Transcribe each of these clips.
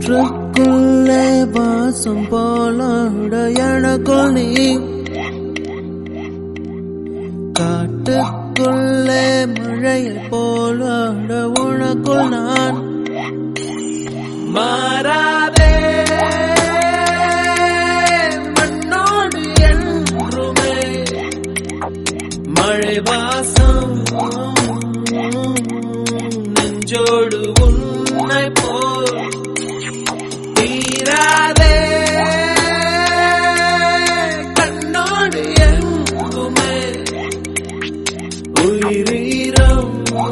காற்றுக்குள்ளே வாசம் போலாட எனக்குள் நீ காட்டுக்குள்ளே மழையை போலாட உனக்குள் நான் மாறாதே மண்ணோடு என்றுமே மழை வாசம் நெஞ்சோடு உன்னை போல் தீராதே கண்ணோடு எங்குமே உயிரீரம்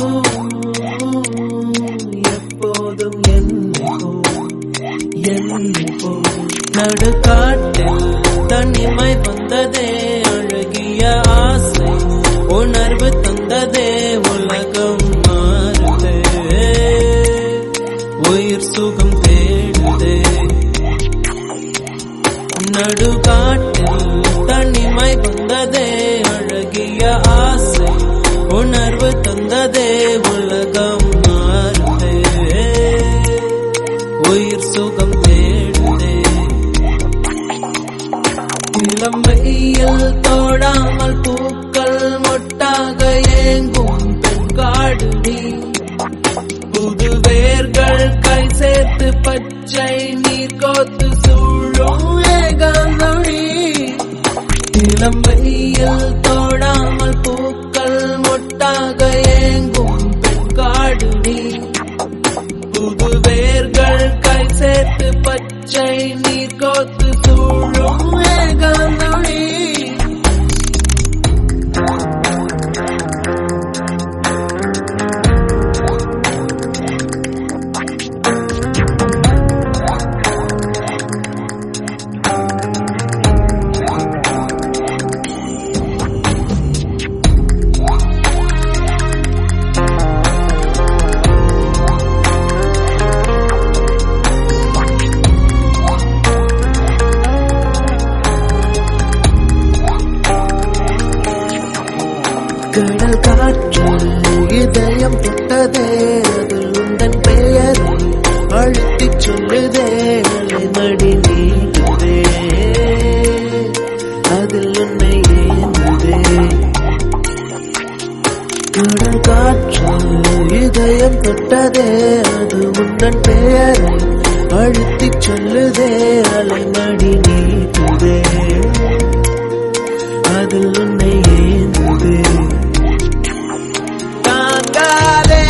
எப்போதும் என்னை போல் என்னை போல் நடுக்காட்டில் தனிமை வந்ததே அழகிய ஆசை உணர்வு தந்ததே உலகம் மாறுதே உயிர் சுகம் தேடுதே நடுகாட்டில் தனிமை வந்ததே அழகிய ஆசை உணர்வு தந்ததே உலகம் மாறுதே உயிர் சுகம் தேடுதே இளம் வெயில் தோடாமல் பூக்கள் மொட்டாக ஏங்கும் பெண்காடு நீ புது வேர்கள் கை சேர்த்து பச்சை நீர் கோத்து சூழும் ஏகாந்தொழி இளம் வெயில் தோடாமல் பூக்கள் மொட்டாக ஏங்கும் பெண்காடு நீ புது வேர்கள் கை சேர்த்து பச்சை நீர் கோத்து சூழும் ஏகாந்தொழி கடல் காற்று இதயம் தொட்டதே அதில் உந்தன் பெயரை அழுத்திச் சொல்லுதே அலைமடி நீடுதே அதில் உன்னை ஏந்துதே கடல் காற்று இதயம் தொட்டதே அது உந்தன் பெயரை அழுத்திச் சொல்லுதே அலைமடி நீடுதே அதில் உன்னை ஏந்துதே தாங்காதே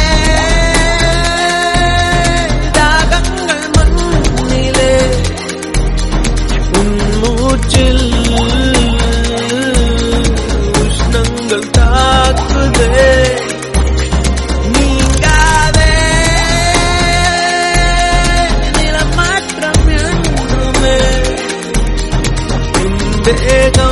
தாகங்கள் மண்ணிலே உன் மூச்சில் உஷ்ணங்கள் தாக்குதே நீங்காதே நிலமாற்றம் என்றுமே உன் தேகம்